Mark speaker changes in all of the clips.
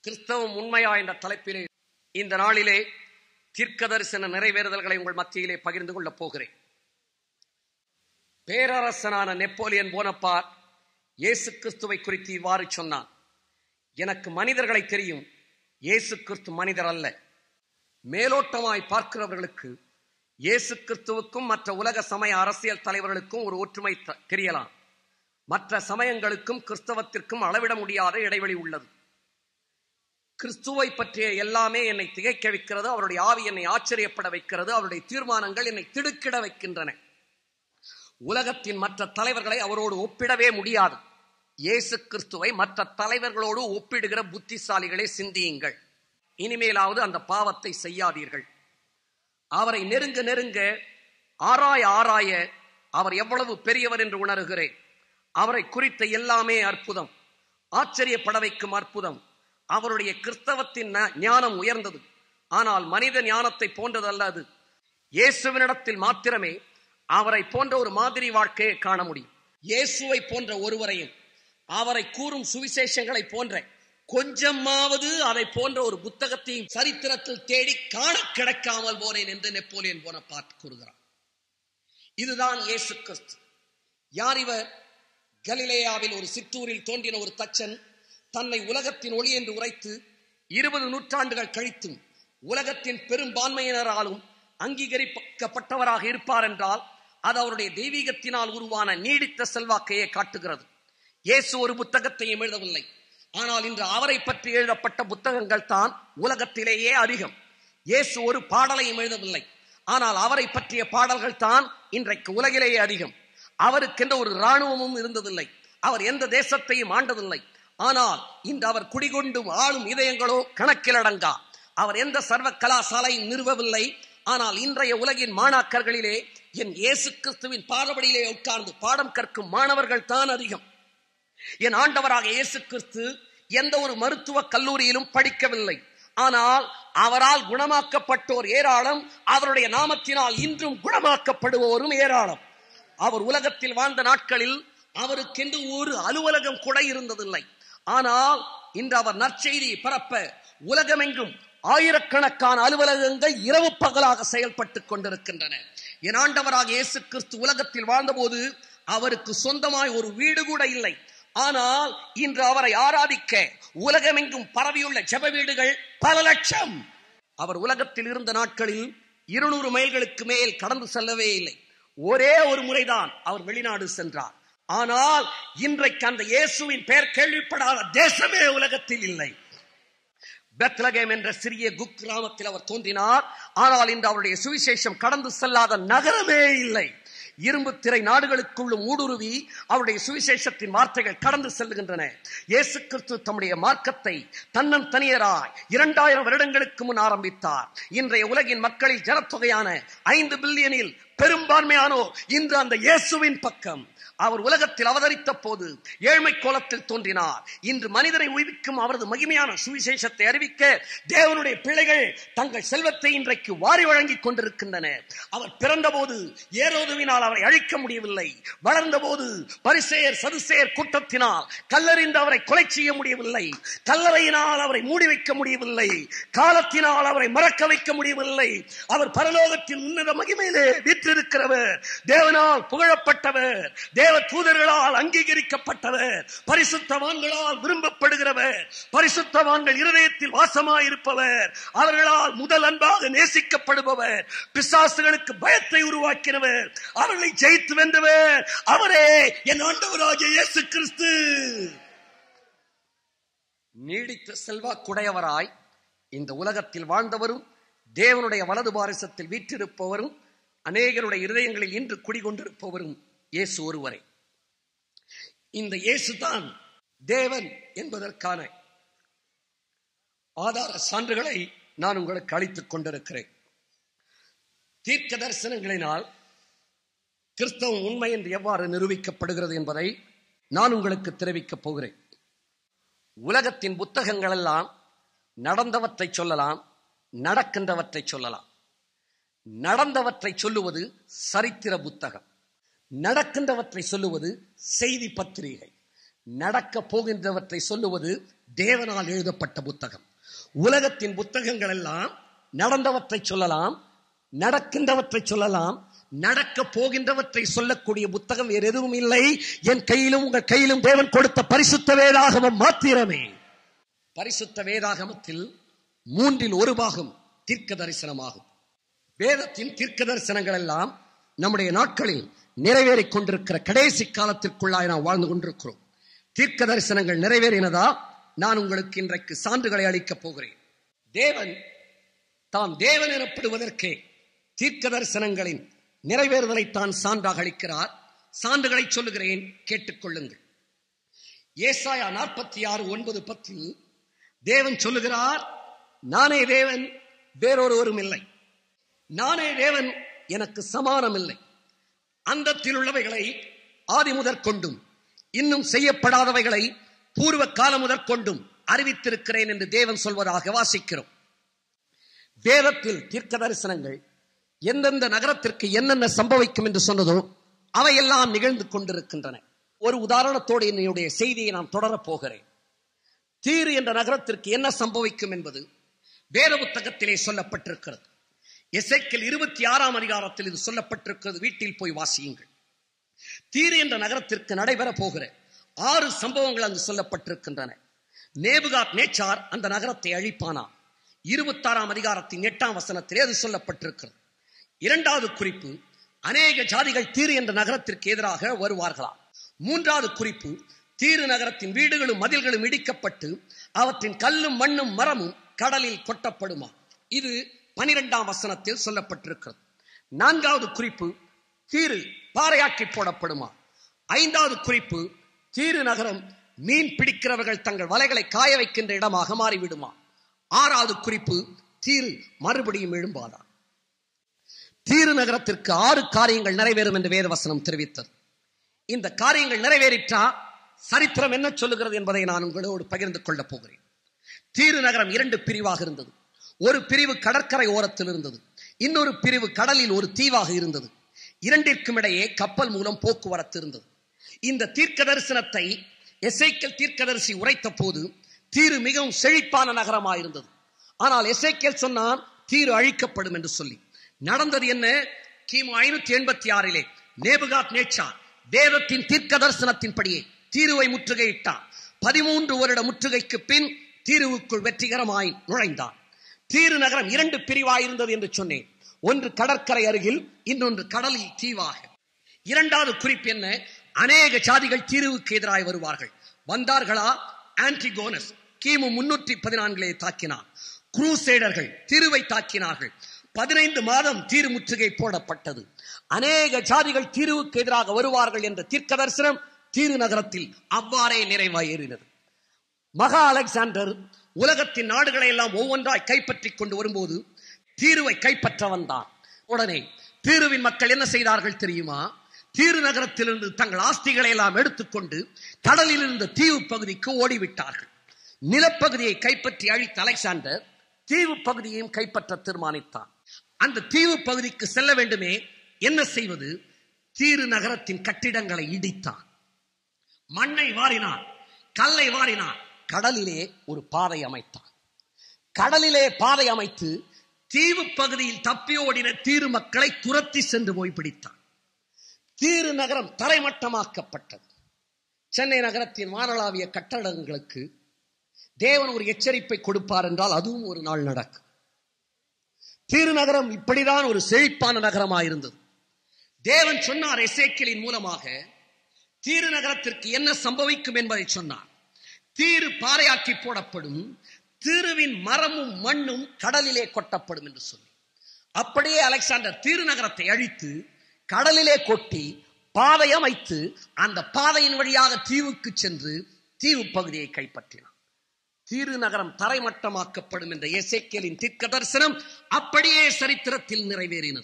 Speaker 1: கிறிஸ்தவம் உண்மையா என்ற தலைப்பிலே இந்த நாளிலே தீர்க்க தரிசன நிறைவேறுதல்களை உங்கள் மத்தியிலே பகிர்ந்து கொள்ளப் போகிறேன் பேரரசனான நெப்போலியன் போனப்பார் இயேசு கிறிஸ்துவை குறித்து இவ்வாறு சொன்னான் எனக்கு மனிதர்களை தெரியும் இயேசு கிறிஸ்து மனிதர் அல்ல மேலோட்டமாய் பார்க்கிறவர்களுக்கு இயேசு கிறிஸ்துவுக்கும் மற்ற உலக சமய அரசியல் தலைவர்களுக்கும் ஒரு ஒற்றுமை த- தெரியலாம் மற்ற சமயங்களுக்கும் கிறிஸ்தவத்திற்கும் அளவிட முடியாத இடைவெளி உள்ளது கிறிஸ்துவை பற்றிய எல்லாமே என்னை திகைக்க வைக்கிறது அவருடைய ஆவி என்னை ஆச்சரியப்பட வைக்கிறது அவருடைய தீர்மானங்கள் என்னை திடுக்கிட வைக்கின்றன உலகத்தின் மற்ற தலைவர்களை அவரோடு ஒப்பிடவே முடியாது இயேசு கிறிஸ்துவை மற்ற தலைவர்களோடு ஒப்பிடுகிற புத்திசாலிகளை சிந்தியுங்கள் இனிமேலாவது அந்த பாவத்தை செய்யாதீர்கள் அவரை நெருங்க நெருங்க ஆராய ஆராய அவர் எவ்வளவு பெரியவர் என்று உணர்கிறேன் அவரை குறித்த எல்லாமே அற்புதம் ஆச்சரியப்பட வைக்கும் அற்புதம் அவருடைய கிறிஸ்தவத்தின் ஞா- ஞானம் உயர்ந்தது ஆனால் மனித ஞானத்தை போன்றதல்ல அது இயேசுவினிடத்தில் மாத்திரமே அவரை போன்ற ஒரு மாதிரி வாழ்க்கையை காண முடியும் இயேசுவை போன்ற ஒருவரையும் அவரை கூறும் சுவிசேஷங்களை போன்ற கொஞ்சமாவது அதை போன்ற ஒரு புத்தகத்தையும் சரித்திரத்தில் தேடி காண கிடைக்காமல் போனேன் என்று நெப்போலியன் போனபார்ட் கூறுகிறார் இதுதான் இயேசு கிறிஸ்து யார் இவர் கலிலேயாவில் ஒரு சிற்றூரில் தோன்றின ஒரு தச்சன் தன்னை உலகத்தின் ஒளி என்று உரைத்து இருபது நூற்றாண்டுகள் கழித்தும் உலகத்தின் பெரும்பான்மையினராலும் அங்கீகரிக்கப்பட்டவராக இருப்பார் என்றால் அது அவருடைய தெய்வீகத்தினால் உருவான நீடித்த செல்வாக்கையே காட்டுகிறது இயேசு ஒரு புத்தகத்தையும் எழுதவில்லை ஆனால் இன்று அவரை பற்றி எழுதப்பட்ட புத்தகங்கள் தான் உலகத்திலேயே அதிகம் இயேசு ஒரு பாடலையும் எழுதவில்லை ஆனால் அவரை பற்றிய பாடல்கள் தான் இன்றைக்கு உலகிலேயே அதிகம் அவருக்கென்ற ஒரு இராணுவமும் இருந்ததில்லை அவர் எந்த தேசத்தையும் ஆண்டதில்லை ஆனால் இன்று அவர் குடிகொண்டும் ஆளும் இதயங்களோ கணக்கில் அடங்கா அவர் எந்த சர்வ கலாசாலையும் நிறுவவில்லை ஆனால் இன்றைய உலகின் மாணாக்கர்களிலே என் இயேசு கிறிஸ்துவின் பாதபடியிலே உட்கார்ந்து பாடம் கற்கும் மாணவர்கள் தான் அதிகம் என் ஆண்டவராக இயேசு கிறிஸ்து எந்த ஒரு மருத்துவ கல்லூரியிலும் படிக்கவில்லை ஆனால் அவரால் குணமாக்கப்பட்டோர் ஏராளம் அவருடைய நாமத்தினால் இன்றும் குணமாக்கப்படுவோரும் ஏராளம் அவர் உலகத்தில் வாழ்ந்த நாட்களில் அவருக்கென்று ஒரு அலுவலகம் கூட இருந்ததில்லை ஆனால் இன்று அவர் நற்செய்தி பரப்ப உலகமெங்கும் ஆயிரக்கணக்கான அலுவலகங்கள் இரவு பகலாக செயல்பட்டுக் கொண்டிருக்கின்றன என் ஆண்டவராக இயேசு கிறிஸ்து உலகத்தில் வாழ்ந்தபோது அவருக்கு சொந்தமாய் ஒரு வீடு கூட இல்லை ஆனால் இன்று அவரை ஆராதிக்க உலகமெங்கும் பரவியுள்ள ஜெப வீடுகள் பல லட்சம் அவர் உலகத்தில் இருந்த நாட்களில் இருநூறு மைல்களுக்கு மேல் கடந்து செல்லவே இல்லை ஒரே ஒரு முறைதான் அவர் வெளிநாடு சென்றார் ஆனால் இன்றைக்கு அந்த இயேசுவின் பெயர் கேள்விப்படாத தேசமே உலகத்தில் இல்லை பெத்லகேம் என்ற சிறிய குக் கிராமத்தில் அவர் தோன்றினார் ஆனால் இன்று அவருடைய சுவிசேஷம் கடந்து செல்லாத நகரமே இல்லை இரும்பு திரை நாடுகளுக்குள்ளும் ஊடுருவி அவருடைய சுவிசேஷத்தின் வார்த்தைகள் கடந்து செல்லுகின்றன இயேசு கிறிஸ்து தம்முடைய மார்க்கத்தை தன்னன் தனியராய் இரண்டாயிரம் வருடங்களுக்கு முன் ஆரம்பித்தார் இன்றைய உலகின் மக்களில் ஜனத்தொகையான ஐந்து பில்லியனில் பெரும்பான்மையானோர் இன்று அந்த இயேசுவின் பக்கம் அவர் உலகத்தில் அவதரித்த போது ஏழ்மை கோலத்தில் தோன்றினார் இன்று மனிதரை உய்விக்கும் அவரது மகிமையான சுவிசேஷத்தை அறிவிக்க தேவனுடைய பிள்ளைகள் தங்கள் செல்வத்தை இன்றைக்கு வாரி வழங்கிக் கொண்டிருக்கின்றன அவர் பிறந்தபோது ஏரோதுவினால் அவரை அழிக்க முடியவில்லை வளர்ந்தபோது பரிசேயர் சதுசேயர் கூட்டத்தினால் கல்லறிந்து அவரை கொலை செய்ய முடியவில்லை கல்லறையினால் அவரை மூடி வைக்க முடியவில்லை காலத்தினால் அவரை மறக்க வைக்க முடியவில்லை அவர் பரலோகத்தின் உன்னத மகிமையிலே வீற்றிருக்கிறவர் தேவனால் புகழப்பட்டவர் தேவ தூதர்களால் அங்கீகரிக்கப்பட்டவர் பரிசுத்தவான்களால் விரும்பப்படுகிறவர் பரிசுத்தவான்கள் இருதயத்தில் வாசமாயிருப்பவர் அவர்களால் முதல் அன்பாக நேசிக்கப்படுபவர் பிசாசுகளுக்கு பயத்தை உருவாக்கினவர் அவர்களை ஜெயித்து வென்றவர் அவரே என் ஆண்டவராகிய இயேசு கிறிஸ்து நீடித்த செல்வாக்குடையவராய் இந்த உலகத்தில் வாழ்ந்தவரும் தேவனுடைய வலது பாரிசத்தில் வீற்றிருப்பவரும் அநேகருடைய இருதயங்களில் இன்று குடிகொண்டிருப்பவரும் இயேசு ஒருவரே இந்த இயேசு தான் தேவன் என்பதற்கான ஆதார சான்றுகளை நான் உங்களுக்கு அளித்துக் கொண்டிருக்கிறேன் தீர்க்க தரிசனங்களினால் கிறிஸ்தவம் உண்மை என்று எவ்வாறு நிரூபிக்கப்படுகிறது என்பதை நான் உங்களுக்கு தெரிவிக்கப் போகிறேன் உலகத்தின் புத்தகங்கள் எல்லாம் நடந்தவற்றை சொல்லலாம் நடக்கின்றவற்றை சொல்லலாம் நடந்தவற்றை சொல்லுவது சரித்திர புத்தகம் நடக்கின்றவற்றை சொல்லுவது செய்தி பத்திரிகை நடக்க போகின்றவற்றை சொல்லுவது தேவனால் எழுதப்பட்ட புத்தகம் உலகத்தின் புத்தகங்கள் எல்லாம் நடந்தவற்றை சொல்லலாம் நடக்கின்றவற்றை சொல்லலாம் நடக்க போகின்றவற்றை சொல்லக்கூடிய புத்தகம் வேறு எதுவும் இல்லை என் கையிலும் உங்கள் கையிலும் தேவன் கொடுத்த பரிசுத்த வேதாகமம் மாத்திரமே பரிசுத்த வேதாகமத்தில் மூன்றில் ஒரு பாகம் தீர்க்க தரிசனமாகும் வேதத்தின் தீர்க்க தரிசனங்கள் எல்லாம் நம்முடைய நாட்களில் நிறைவேறிக் கொண்டிருக்கிற கடைசி காலத்திற்குள்ளாய் நாம் வாழ்ந்து கொண்டிருக்கிறோம் தீர்க்க தரிசனங்கள் நிறைவேறினதா நான் உங்களுக்கு இன்றைக்கு சான்றுகளை அளிக்கப் போகிறேன் தேவன் தாம் தேவன் எனப்படுவதற்கே தீர்க்க தரிசனங்களின் நிறைவேறுதலை தான் சான்றாக அளிக்கிறார் சான்றுகளை சொல்லுகிறேன் கேட்டுக்கொள்ளுங்கள் ஏசாயா நாற்பத்தி ஆறு ஒன்பது பத்தில் தேவன் சொல்லுகிறார் நானே தேவன் வேறொருவரும் இல்லை நானே தேவன் எனக்கு சமானம் இல்லை அந்தத்தில் உள்ளவைகளை ஆதி முதற் கொண்டும் இன்னும் செய்யப்படாதவைகளை பூர்வ காலம் முதற் கொண்டும் அறிவித்திருக்கிறேன் என்று தேவன் சொல்வதாக வாசிக்கிறோம் வேதத்தில் தீர்க்க தரிசனங்கள் எந்தெந்த நகரத்திற்கு என்னென்ன சம்பவிக்கும் என்று சொன்னதோ அவையெல்லாம் நிகழ்ந்து கொண்டிருக்கின்றன ஒரு உதாரணத்தோடு என்னுடைய செய்தியை நான் தொடரப் போகிறேன் தீரு என்ற நகரத்திற்கு என்ன சம்பவிக்கும் என்பது வேத புத்தகத்திலே சொல்லப்பட்டிருக்கிறது எசைக்கல் இருபத்தி ஆறாம் அதிகாரத்தில் இது சொல்லப்பட்டிருக்கிறது வீட்டில் போய் வாசியுங்கள் தீரு என்ற நகரத்திற்கு நடைபெற போகிற ஆறு சம்பவங்கள் அங்கு சொல்லப்பட்டிருக்கின்றன நேபுகாத் நேச்சார் அந்த நகரத்தை அழிப்பானா இருபத்தாறாம் அதிகாரத்தின் எட்டாம் வசனத்திலே அது சொல்லப்பட்டிருக்கிறது இரண்டாவது குறிப்பு அநேக ஜாதிகள் தீரு என்ற நகரத்திற்கு எதிராக வருவார்களா மூன்றாவது குறிப்பு தீரு நகரத்தின் வீடுகளும் மதில்களும் இடிக்கப்பட்டு அவற்றின் கல்லும் மண்ணும் மரமும் கடலில் கொட்டப்படுமா இது பனிரெண்டாம் வசனத்தில் சொல்லப்பட்டிருக்கிறது நான்காவது குறிப்பு தீரு பாறையாக்கி போடப்படுமா ஐந்தாவது குறிப்பு தீரு நகரம் மீன் பிடிக்கிறவர்கள் தங்கள் வலைகளை காய வைக்கின்ற இடமாக மாறிவிடுமா ஆறாவது குறிப்பு தீரு மறுபடியும் எழும்பாதா தீரு நகரத்திற்கு ஆறு காரியங்கள் நிறைவேறும் என்று வேதவசனம் தெரிவித்தது இந்த காரியங்கள் நிறைவேறிற்றா சரித்திரம் என்ன சொல்லுகிறது என்பதை நான் உங்களோடு பகிர்ந்து கொள்ளப் போகிறேன் தீரு நகரம் இரண்டு பிரிவாக இருந்தது ஒரு பிரிவு கடற்கரை ஓரத்தில் இருந்தது இன்னொரு பிரிவு கடலில் ஒரு தீவாக இருந்தது இரண்டிற்கும் இடையே கப்பல் மூலம் போக்குவரத்து இருந்தது இந்த தீர்க்க தரிசனத்தை எசைக்கல் தீர்க்கதரிசி உரைத்த போது தீரு மிகவும் செழிப்பான நகரமாயிருந்தது ஆனால் எசைக்கல் சொன்னான் தீரு அழிக்கப்படும் என்று சொல்லி நடந்தது என்ன கிமு ஐநூத்தி எண்பத்தி ஆறிலே நேபுகாத் நேச்சா வேதத்தின் தீர்க்க தரிசனத்தின்படியே தீருவை முற்றுகையிட்டான் பதிமூன்று வருட முற்றுகைக்கு பின் தீருவுக்குள் வெற்றிகரமாய் நுழைந்தான் தீரு நகரம் இரண்டு பிரிவாயிருந்தது என்று சொன்னேன் ஒன்று கடற்கரை அருகில் இன்னொன்று கடலில் தீவாக இரண்டாவது குறிப்பு என்ன அநேக சாதிகள் தீருவுக்கு எதிராய் வருவார்கள் வந்தார்களா ஆன்டிகோனஸ் கிமு முன்னூற்றி பதினான்கிலே தாக்கினார் குரூசேடர்கள் தீருவை தாக்கினார்கள் பதினைந்து மாதம் தீரு முற்றுகை போடப்பட்டது அநேக ஜாதிகள் தீருவுக்கு எதிராக வருவார்கள் என்ற தீர்க்க தரிசனம் தீரு நகரத்தில் அவ்வாறே நிறைவாயிருந்தது மகா அலெக்சாண்டர் உலகத்தின் நாடுகளை எல்லாம் ஒவ்வொன்றாய் கைப்பற்றிக் கொண்டு வரும்போது தீருவை கைப்பற்ற வந்தான் உடனே தீருவின் மக்கள் என்ன செய்தார்கள் தெரியுமா தீரு நகரத்திலிருந்து தங்கள் ஆஸ்திகளை எல்லாம் எடுத்துக்கொண்டு கடலில் இருந்த தீவு பகுதிக்கு ஓடிவிட்டார்கள் நிலப்பகுதியை கைப்பற்றி அழித்த அலெக்சாண்டர் தீவு பகுதியையும் கைப்பற்ற தீர்மானித்தான் அந்த தீவு பகுதிக்கு செல்ல வேண்டுமே என்ன செய்வது தீரு நகரத்தின் கட்டிடங்களை இடித்தான் மண்ணை வாரினான் கல்லை வாரினான் கடலிலே ஒரு பாதை அமைத்தான் கடலிலே பாதை அமைத்து தீவு பகுதியில் தப்பி ஓடின தீரு மக்களை துரத்தி சென்று போய் பிடித்தான் தீரு நகரம் தரைமட்டமாக்கப்பட்டது சென்னை நகரத்தின் வானளாவிய கட்டடங்களுக்கு தேவன் ஒரு எச்சரிப்பை கொடுப்பார் என்றால் அதுவும் ஒரு நாள் நடக்கும் தீரு நகரம் இப்படிதான் ஒரு செழிப்பான நகரமாயிருந்தது தேவன் சொன்னார் எசேக்கியலின் மூலமாக தீரு நகரத்திற்கு என்ன சம்பவிக்கும் என்பதை சொன்னார் தீரு பாறையாக்கி போடப்படும் தீருவின் மரமும் மண்ணும் கடலிலே கொட்டப்படும் என்று சொல்லி அப்படியே அலெக்சாண்டர் தீரு நகரத்தை அழித்து கடலிலே கொட்டி பாதை அமைத்து அந்த பாதையின் வழியாக தீவுக்கு சென்று தீவு பகுதியை கைப்பற்றினார் தீரு நகரம் தரைமட்டமாக்கப்படும் என்ற எசேக்கியலின் தீர்க்க தரிசனம் அப்படியே சரித்திரத்தில் நிறைவேறினது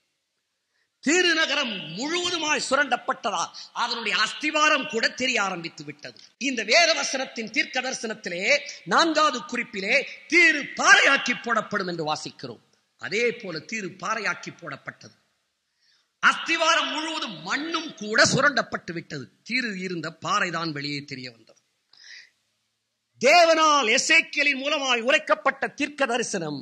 Speaker 1: தீரு நகரம் முழுவதுமாய் சுரண்டப்பட்டதா அதனுடைய அஸ்திவாரம் கூட தெரிய ஆரம்பித்து விட்டது இந்த வேத வசனத்தின் தீர்க்க தரிசனத்திலே நான்காவது குறிப்பிலே தீரு பாறையாக்கி போடப்படும் என்று வாசிக்கிறோம் அதே போல தீரு பாறையாக்கி போடப்பட்டது அஸ்திவாரம் முழுவதும் மண்ணும் கூட சுரண்டப்பட்டு விட்டது தீரு இருந்த பாறைதான் வெளியே தெரிய வந்தது தேவனால் எசேக்கியலின் மூலமாய் உரைக்கப்பட்ட தீர்க்க தரிசனம்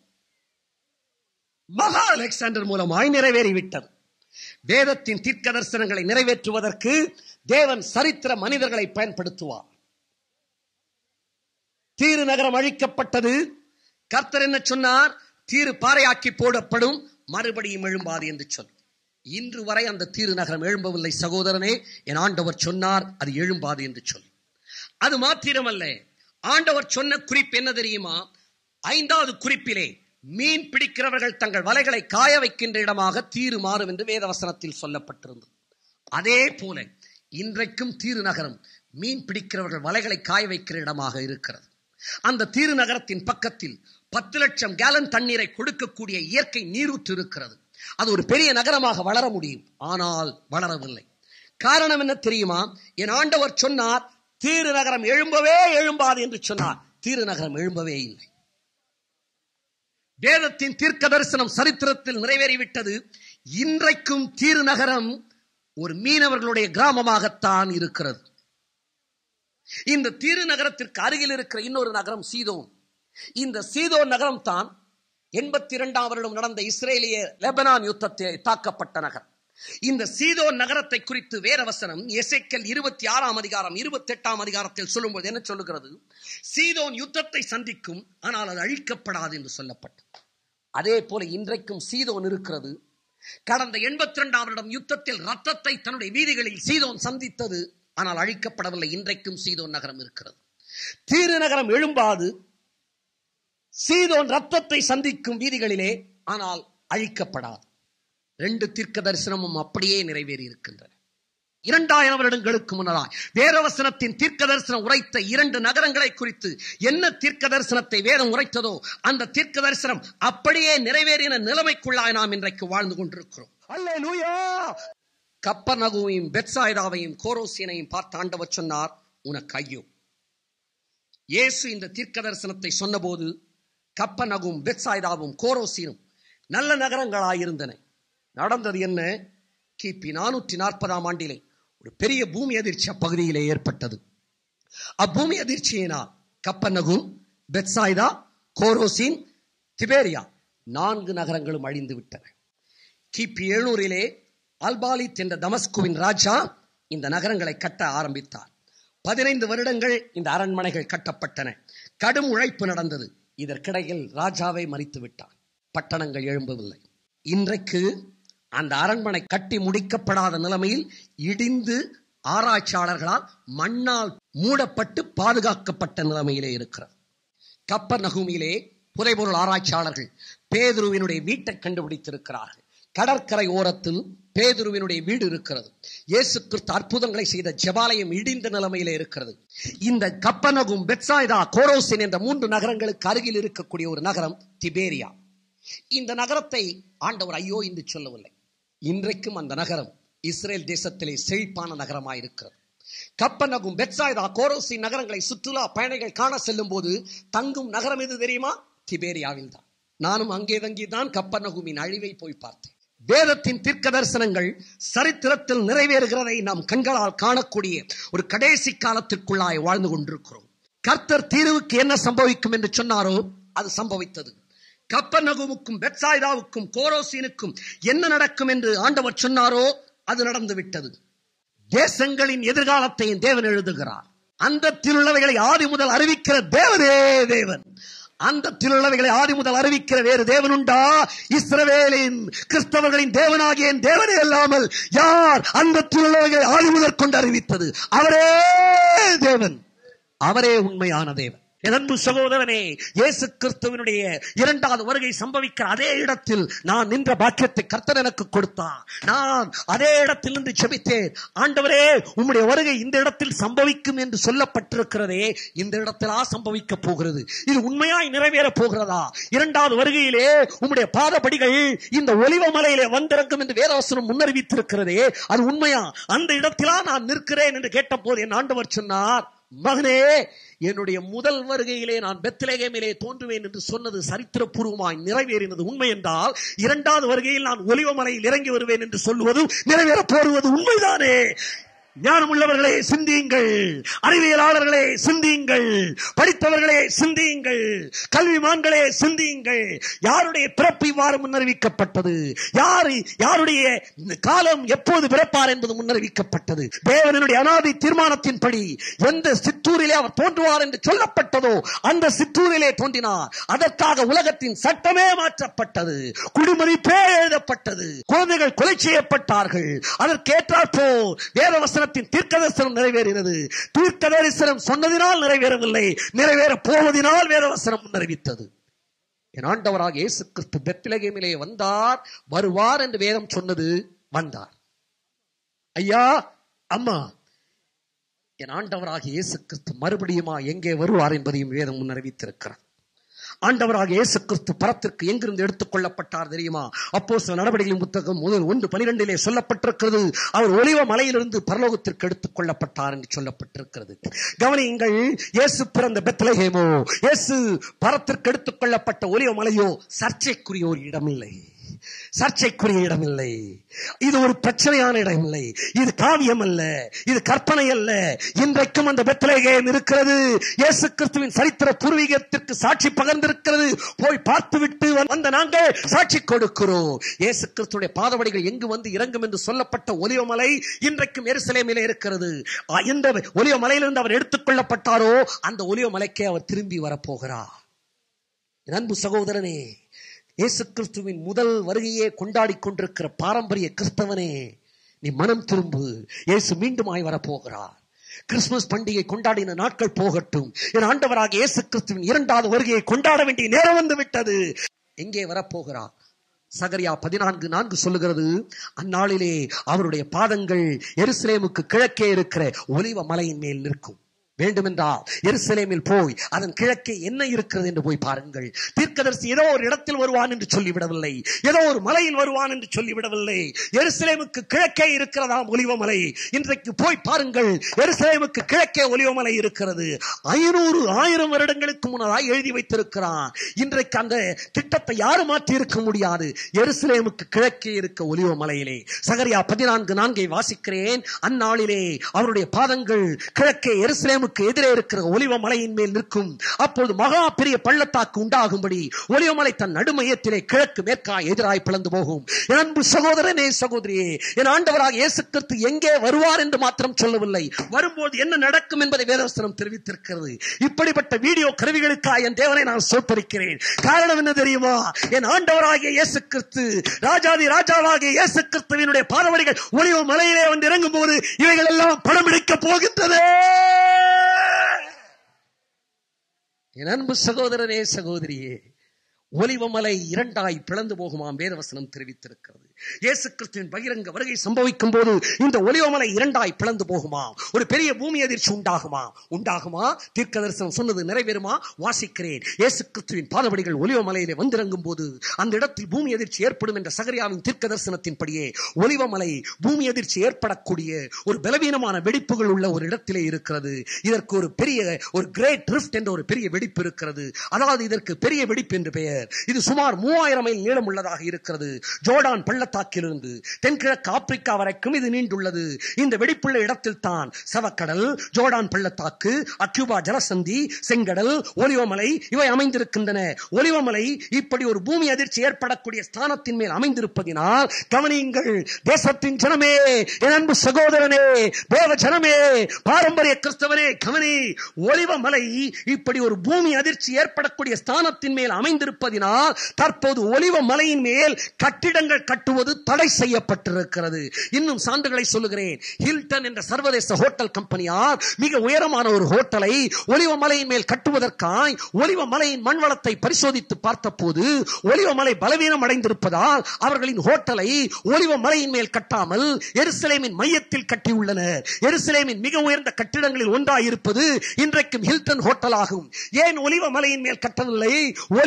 Speaker 1: மகா அலெக்சாண்டர் மூலமாய் நிறைவேறிவிட்டது வேதத்தின் தீர்க்க தரிசனங்களை நிறைவேற்றுவதற்கு தேவன் சரித்திர மனிதர்களை பயன்படுத்துவார் தீரு நகரம் அழிக்கப்பட்டது கர்த்தர் என்ன சொன்னார் தீரு பாறையாக்கி போடப்படும் மறுபடியும் எழும்பாது என்று சொல் இன்று வரை அந்த தீரு நகரம் எழும்பவில்லை சகோதரனே என் ஆண்டவர் சொன்னார் அது எழும்பாது என்று சொல் அது மாத்திரமல்ல ஆண்டவர் சொன்ன குறிப்பு என்ன தெரியுமா ஐந்தாவது குறிப்பிலே மீன் பிடிக்கிறவர்கள் தங்கள் வலைகளை காய வைக்கின்ற இடமாக தீரு மாறும் என்று வேதவசனத்தில் சொல்லப்பட்டிருந்தது அதே போல இன்றைக்கும் தீரு நகரம் மீன் பிடிக்கிறவர்கள் வலைகளை காய வைக்கிற இடமாக இருக்கிறது அந்த தீரு நகரத்தின் பக்கத்தில் பத்து லட்சம் கேலன் தண்ணீரை கொடுக்கக்கூடிய இயற்கை நீரூற்று இருக்கிறது அது ஒரு பெரிய நகரமாக வளர முடியும் ஆனால் வளரவில்லை காரணம் என்ன தெரியுமா என் ஆண்டவர் சொன்னார் தீரு நகரம் எழும்பவே எழும்பாது என்று சொன்னார் தீரு நகரம் எழும்பவே இல்லை வேதத்தின் தீர்க்க தரிசனம் சரித்திரத்தில் நிறைவேறிவிட்டது இன்றைக்கும் தீரு நகரம் ஒரு மீனவர்களுடைய கிராமமாகத்தான் இருக்கிறது இந்த தீரு நகரத்திற்கு அருகில் இருக்கிற இன்னொரு நகரம் சீதோன் இந்த சீதோன் நகரம் தான் எண்பத்தி இரண்டாம் வருடம் நடந்த இஸ்ரேலிய லெபனான் யுத்தத்தை தாக்கப்பட்ட நகரம் இந்த சீதோன் நகரத்தை குறித்து வேறவசனம் எசைக்கல் இருபத்தி ஆறாம் அதிகாரம் இருபத்தி எட்டாம் அதிகாரத்தில் சொல்லும்போது என்ன சொல்லுகிறது சீதோன் யுத்தத்தை சந்திக்கும் ஆனால் அது அழிக்கப்படாது என்று சொல்லப்பட்டது அதே போல இன்றைக்கும் சீதோன் இருக்கிறது கடந்த எண்பத்தி இரண்டாம் வருடம் யுத்தத்தில் ரத்தத்தை தன்னுடைய வீதிகளில் சீதோன் சந்தித்தது ஆனால் அழிக்கப்படவில்லை இன்றைக்கும் சீதோன் நகரம் இருக்கிறது தீரு நகரம் எழும்பாது சீதோன் ரத்தத்தை சந்திக்கும் வீதிகளிலே ஆனால் அழிக்கப்படாது ரெண்டு தீர்க்க தரிசனமும் அப்படியே நிறைவேறி இருக்கின்றன இரண்டாயிரம் வருடங்களுக்கு முன்னதாய் வேதவசனத்தின் தீர்க்க தரிசனம் உரைத்த இரண்டு நகரங்களை குறித்து என்ன தீர்க்க தரிசனத்தை வேதம் உரைத்ததோ அந்த தீர்க்க தரிசனம் அப்படியே நிறைவேறின நிலைமைக்குள்ளாய் நாம் இன்றைக்கு வாழ்ந்து கொண்டிருக்கிறோம் அல்லேலூயா கப்பநகுவையும் பெட்சாய்தாவையும் கோரோசியனையும் பார்த்து ஆண்டவர் சொன்னார் உனக்கு ஐயோ இயேசு இந்த தீர்க்க தரிசனத்தை சொன்னபோது கப்பநகும் பெட்சாய்தாவும் கோரோசியனும் நல்ல நகரங்களாயிருந்தன நடந்தது என்ன கிபி நானூற்றி நாற்பதாம் ஆண்டிலே ஒரு பெரிய பூமி அதிர்ச்சி அப்பகுதியிலே ஏற்பட்டது அப்பூமி அதிர்ச்சியினால் கப்பநகும் பெட்சாய்தா கோரோசின் திபேரியா நான்கு நகரங்களும் அழிந்து விட்டன கிபி எழுநூறிலே அல்பாலித் என்ற தமஸ்குவின் ராஜா இந்த நகரங்களை கட்ட ஆரம்பித்தார் பதினைந்து வருடங்கள் இந்த அரண்மனைகள் கட்டப்பட்டன கடும் உழைப்பு நடந்தது இதற்கிடையில் ராஜாவை மறித்து விட்டார் பட்டணங்கள் எழும்பவில்லை இன்றைக்கு அந்த அரண்மனை கட்டி முடிக்கப்படாத நிலைமையில் இடிந்து ஆராய்ச்சியாளர்களால் மண்ணால் மூடப்பட்டு பாதுகாக்கப்பட்ட நிலைமையிலே இருக்கிறது கப்பர் நகுமியிலே புதைபொருள் ஆராய்ச்சியாளர்கள் பேதுருவினுடைய வீட்டை கண்டுபிடித்திருக்கிறார்கள் கடற்கரை ஓரத்தில் பேதுருவினுடைய வீடு இருக்கிறது இயேசு கிறிஸ்து அற்புதங்களை செய்த ஜெபாலயம் இடிந்த நிலைமையிலே இருக்கிறது இந்த கப்பனகும் பெட்சாய்தா கோரோசின் என்ற மூன்று நகரங்களுக்கு அருகில் இருக்கக்கூடிய ஒரு நகரம் திபேரியா இந்த நகரத்தை ஆண்டவர் ஐயோ என்று சொல்லவில்லை இன்றைக்கும் அந்த நகரம் இஸ்ரேல் தேசத்திலே செழிப்பான நகரமாயிருக்கிறது கப்பனகும் பெட்சாய்தா கோரோசி நகரங்களை சுற்றுலா பயணிகள் காண செல்லும் போது தங்கும் நகரம் எது தெரியுமா திபேரியாவில் தான் நானும் அங்கே தங்கிதான் கப்பனகுமின் அழிவை போய் பார்த்தேன் வேதத்தின் தீர்க்க தரிசனங்கள் சரித்திரத்தில் நிறைவேறுகிறதை நாம் கண்களால் காணக்கூடிய ஒரு கடைசி காலத்திற்குள்ளாய் வாழ்ந்து கொண்டிருக்கிறோம் கர்த்தர் தீர்வுக்கு என்ன சம்பவிக்கும் என்று சொன்னாரோ அது சம்பவித்தது கப்பநகுமுக்கும் பெட்சாய்தாவுக்கும் கோரோசீனுக்கும் என்ன நடக்கும் என்று ஆண்டவர் சொன்னாரோ அது நடந்து விட்டது தேசங்களின் எதிர்காலத்தையும் தேவன் எழுதுகிறார் அந்த உள்ளவைகளை ஆதி முதல் அறிவிக்கிற தேவனே தேவன் அந்த உள்ளவைகளை ஆதி முதல் அறிவிக்கிற வேறு தேவன் உண்டா இஸ்ரவேலின் கிறிஸ்தவர்களின் தேவனாகிய என் தேவனே அல்லாமல் யார் அந்த உள்ளவைகளை ஆதி முதல் கொண்டு அறிவித்தது அவரே தேவன் அவரே உண்மையான தேவன் எதன்பு சகோதரனே இயேசு கிறிஸ்துவனுடைய இரண்டாவது வருகை சம்பவிக்கிற அதே இடத்தில் நான் நின்ற பாக்கியத்தை கர்த்தர் எனக்கு கொடுத்தார் நான் அதே இடத்தில் நின்று செபித்தேன் ஆண்டவரே உம்முடைய வருகை இந்த இடத்தில் சம்பவிக்கும் என்று சொல்லப்பட்டிருக்கிறதே இந்த இடத்திலா சம்பவிக்க போகிறது இது உண்மையாய் நிறைவேற போகிறதா இரண்டாவது வருகையிலே உம்முடைய பாதபடிகள் இந்த ஒலிவ மலையிலே வந்திறங்கும் என்று வேதவசனம் முன்னறிவித்திருக்கிறதே அது உண்மையா அந்த இடத்திலா நான் நிற்கிறேன் என்று கேட்டபோது என் ஆண்டவர் சொன்னார் மகனே என்னுடைய முதல் வருகையிலே நான் பெத்லேகேமிலே தோன்றுவேன் என்று சொன்னது சரித்திரபூர்வமாய் நிறைவேறினது உண்மை என்றால் இரண்டாவது வருகையில் நான் ஒலிவமலையில் இறங்கி வருவேன் என்று சொல்லுவது நிறைவேற போடுவது உண்மைதானே
Speaker 2: ஞானமுள்ளவர்களே சிந்தியுங்கள் அறிவியலாளர்களே சிந்தியுங்கள் படித்தவர்களே சிந்தியுங்கள் கல்விமான்களே சிந்தியுங்கள் யாருடைய பிறப்பு இவ்வாறு முன்னறிவிக்கப்பட்டது யாரு யாருடைய காலம் எப்போது பிறப்பார் என்பது முன்னறிவிக்கப்பட்டது தேவனுடைய அனாதி தீர்மானத்தின்படி எந்த சிற்றூரிலே அவர் தோன்றுவார் என்று சொல்லப்பட்டதோ அந்த சிற்றூரிலே தோன்றினார் அதற்காக உலகத்தின் சட்டமே மாற்றப்பட்டது குடிமதிப்பே எழுதப்பட்டது குழந்தைகள் கொலை செய்யப்பட்டார்கள் அதற்கேற்றாற்போ வேத வசனத்தின் தீர்க்க தரிசனம் நிறைவேறினது தீர்க்க தரிசனம் சொன்னதினால் நிறைவேறவில்லை நிறைவேற போவதினால் வேத வசனம் முன்னறிவித்தது என் ஆண்டவராக இயேசு கிறிஸ்து பெத்லகேமிலே வந்தார் வருவார் என்று வேதம் சொன்னது வந்தார் ஐயா அம்மா என் ஆண்டவராக இயேசு கிறிஸ்து மறுபடியுமா எங்கே வருவார் என்பதையும் வேதம் முன்னறிவித்திருக்கிறார் ஆண்டவராக இயேசு கிறிஸ்து பரத்திற்கு எங்கிருந்து எடுத்துக் கொள்ளப்பட்டார் தெரியுமா அப்போ சில நடவடிக்கைகளின் புத்தகம் முதல் ஒன்று பனிரெண்டிலே சொல்லப்பட்டிருக்கிறது அவர் ஒலிவ மலையிலிருந்து பரலோகத்திற்கு எடுத்துக் கொள்ளப்பட்டார் என்று சொல்லப்பட்டிருக்கிறது கவனியுங்கள் இயேசு பிறந்த பெத்லஹேமோ இயேசு பரத்திற்கு எடுத்துக் கொள்ளப்பட்ட ஒலிவ மலையோ சர்ச்சைக்குரிய ஒரு இடமில்லை சர்ச்சைக்குரிய இடமில்லை இது ஒரு பிரச்சனையான இடம் இல்லை இது காவியம் அல்ல இது கற்பனை அல்ல இன்றைக்கும் அந்த பெத்லகேம் இருக்கிறது இயேசு கிறிஸ்துவின் சரித்திர பூர்வீகத்திற்கு சாட்சி பகர்ந்திருக்கிறது போய் பார்த்துவிட்டு வந்த நாங்கள் சாட்சி கொடுக்கிறோம் இயேசு கிறிஸ்துடைய பாதவடிகள் எங்கு வந்து இறங்கும் என்று சொல்லப்பட்ட ஒலிவமலை இன்றைக்கும் எருசலேமிலே இருக்கிறது ஆ, எந்த ஒலிவ மலையிலிருந்து அவர் எடுத்துக் கொள்ளப்பட்டாரோ அந்த ஒலிவ மலைக்கே அவர் திரும்பி வரப்போகிறார் என் அன்பு சகோதரனே இயேசு கிறிஸ்துவின் முதல் வருகையே கொண்டாடி கொண்டிருக்கிற பாரம்பரிய கிறிஸ்தவனே நீ மனம் திரும்பு இயேசு மீண்டுமாய் வரப்போகிறார் கிறிஸ்துமஸ் பண்டிகை கொண்டாடின நாட்கள் போகட்டும் என் ஆண்டவராக இயேசு கிறிஸ்துவின் இரண்டாவது வருகையை கொண்டாட வேண்டிய நேரம் வந்து விட்டது எங்கே வரப்போகிறார் சகரியா பதினான்கு நான்கு சொல்லுகிறது அந்நாளிலே அவருடைய பாதங்கள் எருசலேமுக்கு கிழக்கே இருக்கிற ஒலிவ மலையின் மேல் நிற்கும் வேண்டுமென்றால் எருசலேமில் போய் அதன் கிழக்கே என்ன இருக்கிறது என்று போய் பாருங்கள் தீர்க்கதரிசி ஏதோ ஒரு இடத்தில் வருவான் என்று சொல்லிவிடவில்லை ஏதோ ஒரு மலையில் வருவான் என்று சொல்லிவிடவில்லை எருசலேமுக்கு கிழக்கே இருக்கிறதாம் ஒலிவமலை இன்றைக்கு போய் பாருங்கள் எருசலேமுக்கு கிழக்கே ஒலிவமலை இருக்கிறது ஐநூறு ஆயிரம் வருடங்களுக்கு முன்னதாக எழுதி வைத்திருக்கிறான் இன்றைக்கு அந்த திட்டத்தை யாரும் மாற்றி இருக்க முடியாது எருசலேமுக்கு கிழக்கே இருக்க ஒலிவமலையிலே சகரியா பதினான்கு நான்கை வாசிக்கிறேன் அந்நாளிலே அவருடைய பாதங்கள் கிழக்கே எருசலேமுக்கு எதிரே இருக்கிற ஒலிவ மலையின் மேல் நிற்கும் அப்பொழுது மகா பெரிய பள்ளத்தாக்கு உண்டாகும்படி ஒலிவமலை தன் நடுமையத்திலே கிழக்கு மேற்காய் எதிராய் பிளந்து போகும் என் அன்பு சகோதரனே சகோதரியே என் ஆண்டவராக இயேசு கிறிஸ்து எங்கே வருவார் என்று மாத்திரம் சொல்லவில்லை வரும்போது என்ன நடக்கும் என்பதை வேதவசனம் தெரிவித்திருக்கிறது இப்படிப்பட்ட வீடியோ கருவிகளுக்காக என் தேவனை நான் சோத்தரிக்கிறேன் காரணம் என்ன தெரியுமா என் ஆண்டவராகிய இயேசு கிறிஸ்து ராஜாதி ராஜாவாகிய இயேசு கிறிஸ்துவினுடைய பாதவடிகள் ஒளிவ மலையிலே வந்து இறங்கும் போது இவைகள் எல்லாம் படம் எடுக்க போகின்றது என் அன்பு சகோதரனே சகோதரியே ஒலிவமலை இரண்டாய் பிளந்து போகுமாம் வேதவசனம் தெரிவித்திருக்கிறது இயேசு கிறிஸ்துவின் பகிரங்க வருகை சம்பவிக்கும் போது இந்த ஒலிவமலை இரண்டாய் பிளந்து போகுமா ஒரு பெரிய பூமி அதிர்ச்சி உண்டாகுமா உண்டாகுமா தீர்க்க தரிசனம் சொன்னது நிறைவேறுமா வாசிக்கிறேன் இயேசு கிறிஸ்துவின் பாதபடிகள் ஒலிவமலையிலே வந்திறங்கும் போது அந்த இடத்தில் பூமி அதிர்ச்சி ஏற்படும் என்ற சகரியாவின் தீர்க்க தரிசனத்தின்படியே ஒலிவமலை பூமி அதிர்ச்சி ஏற்படக்கூடிய ஒரு பலவீனமான வெடிப்புகள் உள்ள ஒரு இடத்திலே இருக்கிறது இதற்கு ஒரு பெரிய ஒரு கிரேட் ரிஃப்ட் என்ற ஒரு பெரிய வெடிப்பு இருக்கிறது அதாவது இதற்கு பெரிய வெடிப்பு என்று பெயர் இது சுமார் மூவாயிரம் மைல் நீளம் உள்ளதாக இருக்கிறது ஜோர்டான் பள்ளத்தாக்கிலிருந்து தென்கிழக்கு ஆப்பிரிக்கா வரைக்கும் இது நீண்டுள்ளது இந்த வெடிப்புள்ள இடத்தில் தான் செவக்கடல் ஜோர்டான் பள்ளத்தாக்கு அக்யூபா ஜலசந்தி செங்கடல் ஒலிவமலை இவை அமைந்திருக்கின்றன ஒலிவமலை இப்படி ஒரு பூமி அதிர்ச்சி ஏற்படக்கூடிய ஸ்தானத்தின் மேல் அமைந்திருப்பதினால் கவனியுங்கள் தேசத்தின் ஜனமே என் அன்பு சகோதரனே தேவ ஜனமே பாரம்பரிய கிறிஸ்தவனே கவனி ஒலிவமலை இப்படி ஒரு பூமி அதிர்ச்சி ஏற்படக்கூடிய ஸ்தானத்தின் மேல் அமைந்திருப்பதினால் தற்போது ஒலிவ மலையின் மேல் கட்டிடங்கள் கட்டுவது தடை செய்யப்பட்டிருக்கிறது இன்னும் சான்றுகளை சொல்லுகிறேன் ஹில்டன் என்ற சர்வதேச ஹோட்டல் கம்பெனியார் மிக உயரமான ஒரு ஹோட்டலை ஒலிவ மலையின் மேல் கட்டுவதற்காய் ஒலிவ மலையின் மண்வளத்தை பரிசோதித்து பார்த்தபோது ஒலிவ மலை பலவீனம் அடைந்திருப்பதால் அவர்களின் ஹோட்டலை ஒலிவ மலையின் மேல் கட்டாமல் எருசலேமின் மையத்தில் கட்டியுள்ளனர் எருசலேமின் மிக உயர்ந்த கட்டிடங்களில் ஒன்றாயிருப்பது இன்றைக்கும் ஹில்டன் ஹோட்டல் ஆகும் ஏன் ஒலிவ மலையின் மேல் கட்டவில்லை ஒலிவ மலையின்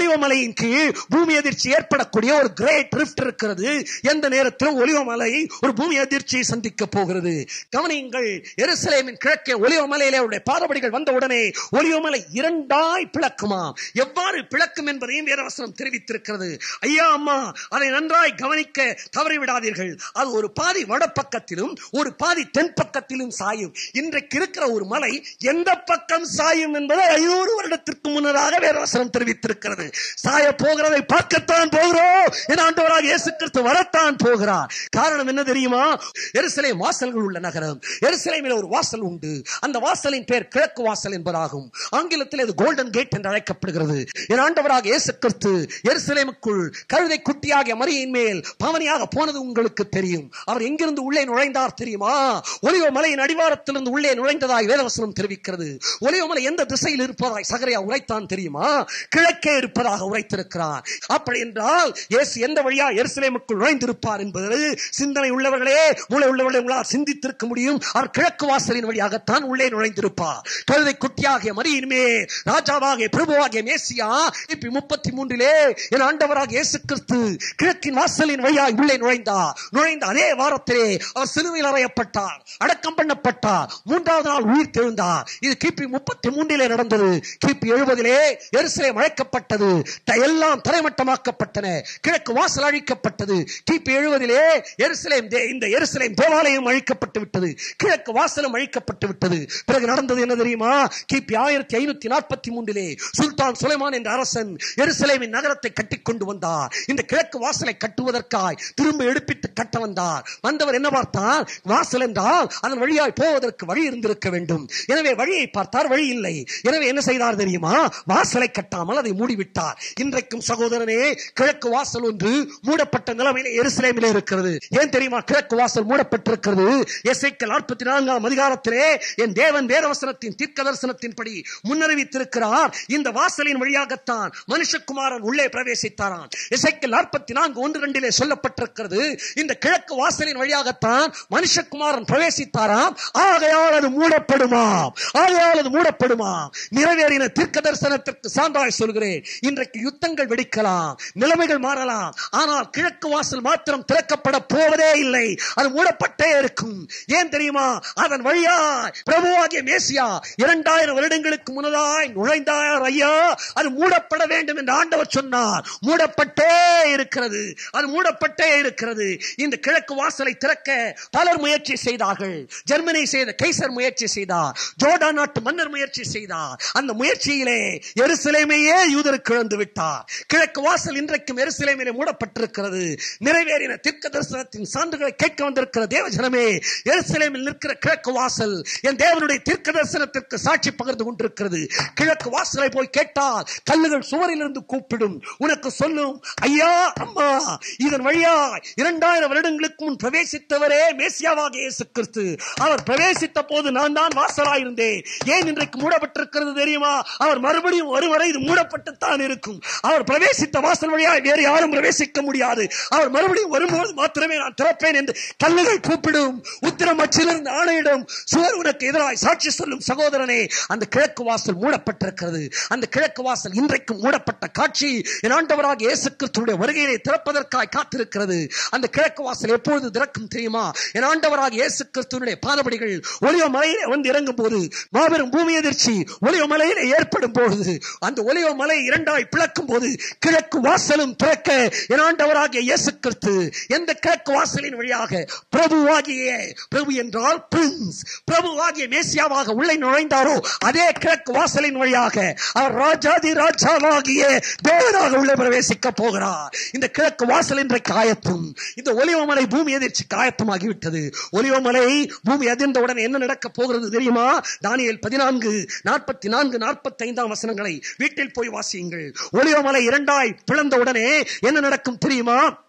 Speaker 2: மலையின் கீழ் பூமி அதிர்ச்சி ஏற்படக்கூடிய ஒரு கிரேட் ரிஃப்ட் இருக்கிறது எந்த நேரத்திலும் ஒலிவ மலை ஒரு பூமி அதிர்ச்சியை சந்திக்க போகிறது கவனியுங்கள் எருசலேமின் கிழக்கே ஒலிவ மலையிலே அவருடைய பாதபடிகள் வந்த உடனே ஒலிவ மலை இரண்டாய் பிளக்குமா எவ்வாறு பிளக்கும் என்பதையும் வேதவசனம் தெரிவித்திருக்கிறது ஐயா அம்மா அதை நன்றாய் கவனிக்க தவறிவிடாதீர்கள் அது ஒரு பாதி வடப்பக்கத்திலும் ஒரு பாதி தென் பக்கத்திலும் சாயும் இன்றைக்கு இருக்கிற ஒரு மலை எந்த பக்கம் சாயும் என்பதை ஐநூறு வருடத்திற்கு முன்னதாக வேதவசனம் தெரிவித்திருக்கிறது சாய போகிறதை பார்க்கத்தான் போகிறோம் என் ஆண்டவராக இயேசு கிறிஸ்து வரத்தான் போகிறார் காரணம் என்ன தெரியுமா எருசலேம் வாசல்கள் உள்ள நகரம் எருசலேமில் ஒரு வாசல் உண்டு அந்த வாசலின் பேர் கிழக்கு வாசல் என்பதாகும் ஆங்கிலத்தில் இது கோல்டன் கேட் என்று அழைக்கப்படுகிறது என் ஆண்டவராக இயேசு கிறிஸ்து எருசலேமுக்குள் கழுதை குட்டியாகிய மரியின் மேல் பவனியாக போனது உங்களுக்கு தெரியும் அவர் எங்கிருந்து உள்ளே நுழைந்தார் தெரியுமா ஒலிவ மலையின் அடிவாரத்திலிருந்து உள்ளே நுழைந்ததாய் வேதவசனம் தெரிவிக்கிறது ஒலிவ மலை எந்த திசையில் இருப்பதாய் சகரியா உரைத்தான் தெரியுமா கிழக்கே இருப்பதாக உரைத்திருக்கிறார் அப்படி என்றால் இயேசு எந்த வழியா எருசலேமுக்குள் நுழைந்திருப்பார் என்பது சிந்தனை உள்ளவர்களே மூளை உள்ளவர்களே உங்களால் சிந்தித்திருக்க முடியும் அவர் கிழக்கு வாசலின் வழியாகத்தான் உள்ளே நுழைந்திருப்பார் கழுதை குட்டியாகிய மரியின் மேல் ராஜாவாகிய பிரபுவாகிய மேசியா இப்ப முப்பத்தி மூன்றிலே என் ஆண்டவராக இயேசு கிறிஸ்து கிழக்கின் வாசலின் வழியாய் உள்ளே நுழைந்தார் நுழைந்த அதே வாரத்திலே அவர் சிலுவையில் அறையப்பட்டார் அடக்கம் பண்ணப்பட்டார் மூன்றாவது நாள் உயிர் தெழுந்தார் இது கிபி முப்பத்தி மூன்றிலே நடந்தது கிபி எழுபதிலே எருசலேம் அழைக்கப்பட்டது த- எல்லாம் தரைமட்டமாக்கப்பட்டன கிழக்கு வாசல் அழிக்கப்பட்டது கிபி எழுபதிலே எருசலேம் தே- இந்த எருசலேம் தேவாலயம் அழிக்கப்பட்டு விட்டது கிழக்கு வாசலும் அழிக்கப்பட்டு விட்டது பிறகு நடந்தது என்ன தெரியுமா கிபி ஆயிரத்தி ஐநூத்தி நாற்பத்தி மூன்றிலே சுல்தான் சுலைமான் என்ற அரசன் எருசலேமின் நகரத்தை கட்டிக் கொண்டு வந்தார் இந்த கிழக்கு வாசலை கட்டுவதற்காய் திரும்ப எடுப்பித்து கட்ட வந்தார் வந்தவர் என்ன பார்த்தார் வாசல் என்றால் அதன் வழியாய் போவதற்கு வழி இருந்திருக்க வேண்டும் எனவே வழியை பார்த்தார் வழி இல்லை எனவே என்ன செய்தார் தெரியுமா வாசலை கட்டாமல் அதை மூடிவிட்டார் இன்றைக்கும் சகோதரனே கிழக்கு வாசல் ஒன்று மூடப்பட்ட நிலைமையில எருசலேமிலே இருக்கிறது ஏன் தெரியுமா கிழக்கு வாசல் மூடப்பட்டிருக்கிறது எசைக்கல் நாற்பத்தி நான்காம் அதிகாரத்திலே என் தேவன் வேதவசனத்தின் தீர்க்க தரிசனத்தின்படி முன்னறிவித்திருக்கிறார் இந்த வாசலின் வழியாகத்தான் மனுஷகுமாரன் உள்ளே பிரவேசித்தாராம் எசைக்கல் நாற்பத்தி நான்கு ஒன்று ரெண்டிலே சொல்லப்பட்டிருக்கிறது இந்த கிழக்கு வாசலின் வழியாகத்தான் மனுஷகுமாரன் பிரவேசித்தாராம் ஆகையால் அது மூடப்படுமாம் ஆகையால் அது மூடப்படுமாம் நிறைவேறின தீர்க்க தரிசனத்திற்கு சான்றாய் சொல்கிறேன் இன்றைக்கு யுத்தங்கள் வெடிக்கலாம் நிலைமைகள் மாறலாம் ஆனால் கிழக்கு வாசல் மாத்திரம் திறக்கப்பட போவதே இல்லை அது மூடப்பட்டே இருக்கும் ஏன் தெரியுமா அதன் வழியா பிரபுவாகிய மேசியா இரண்டாயிரம் வருடங்களுக்கு முன்னதாய் நுழைந்தார் ஐயா அது மூடப்பட வேண்டும் என்று ஆண்டவர் சொன்னார் மூடப்பட்டே இருக்கிறது அது மூடப்பட்டே இருக்கிறது இந்த கிழக்கு வாசலை திறக்க பலர் முயற்சி செய்தார்கள் ஜெர்மனி செய்த கைசர் முயற்சி செய்தார் ஜோர்டான் நாட்டு மன்னர் முயற்சி செய்தார் அந்த முயற்சியிலே எருசலேமையே யூதருக்கு இழந்து விட்டார் கிழக்கு வாசல் இன்றைக்கும் எருசலேமிலே மூடப்பட்டிருக்கிறது நிறைவேறின தீர்க்க தரிசனத்தின் சான்றுகளை கேட்க வந்திருக்கிற தேவஜனமே எருசலேமில் நிற்கிற கிழக்கு வாசல் என் தேவனுடைய தீர்க்க தரிசனத்திற்கு சாட்சி பகிர்ந்து கொண்டிருக்கிறது கிழக்கு வாசலை போய் கேட்டால் கல்லுகள் சுவரிலிருந்து கூப்பிடும் உனக்கு சொல்லும் ஐயா அம்மா இதன் வழியா இரண்டாயிரம் வருடங்களுக்கு முன் பிரவேசித்தவரே மேசியாவாக இயேசு கிறிஸ்து அவர் பிரவேசித்த போது நான் தான் வாசலாயிருந்தேன் ஏன் இன்றைக்கு மூடப்பட்டிருக்கிறது தெரியுமா அவர் மறுபடியும் ஒருவரை இது மூடப்பட்டுத்தான் இருக்கும் அவர் பிரவேசித்த வாசல் வழியாய் வேறு யாரும் பிரவேசிக்க முடியாது அவர் மறுபடியும் வரும்போது மாத்திரமே நான் திறப்பேன் என்று கல்லுகள் கூப்பிடும் உத்திரம் அச்சிலிருந்து ஆணையிடும் சுவர் உனக்கு எதிராய் சாட்சி சொல்லும் சகோதரனே அந்த கிழக்கு வாசல் மூடப்பட்டிருக்கிறது அந்த கிழக்கு வாசல் இன்றைக்கும் மூடப்பட்ட காட்சி என் ஆண்டவராக இயேசு கிறிஸ்துடைய வருகையிலே திறப்பதற்காய் காத்திருக்கிறது அந்த கிழக்கு வாசல் எப்பொழுது திறக்கும் தெரியுமா என் ஆண்டவராக இயேசு கிறிஸ்துவனுடைய பாதபடிகள் ஒளிவ மலையிலே வந்து இறங்கும் போது மாபெரும் பூமி எதிர்ச்சி ஒளிவ மலையிலே ஏற்படும் பொழுது அந்த ஒளிவ மலை இரண்டாய் பிளக்கும் போது கிழக்கு வாசலும் திறக்க என் ஆண்டவராகிய இயேசு கிறிஸ்து எந்த கிழக்கு வாசலின் வழியாக பிரபுவாகிய பிரபு என்றால் பிரின்ஸ் பிரபுவாகிய மேசியாவாக உள்ளே நுழைந்தாரோ அதே கிழக்கு வாசலின் வழியாக அவர் ராஜாதி ராஜாவாகிய தேவனாக உள்ளே பிரவேசிக்க போகிறார் இந்த கிழக்கு வாசல் என்ற காயத்தும் இந்த ஒலிவமலை பூமி எதிர்ச்சி காயத்தமாகிவிட்டது ஒலிவமலை பூமி அதிர்ந்தவுடன் என்ன நடக்க போகிறது தெரியுமா தானியல் பதினான்கு நாற்பத்தி நான்கு நாற்பத்தி ஐந்தாம் வசனங்களை வீட்டில் போய் வாசியுங்கள் ஒலிவமலை இரண்டாய் பிளந்த உடனே என்ன நடக்கும் தெரியுமா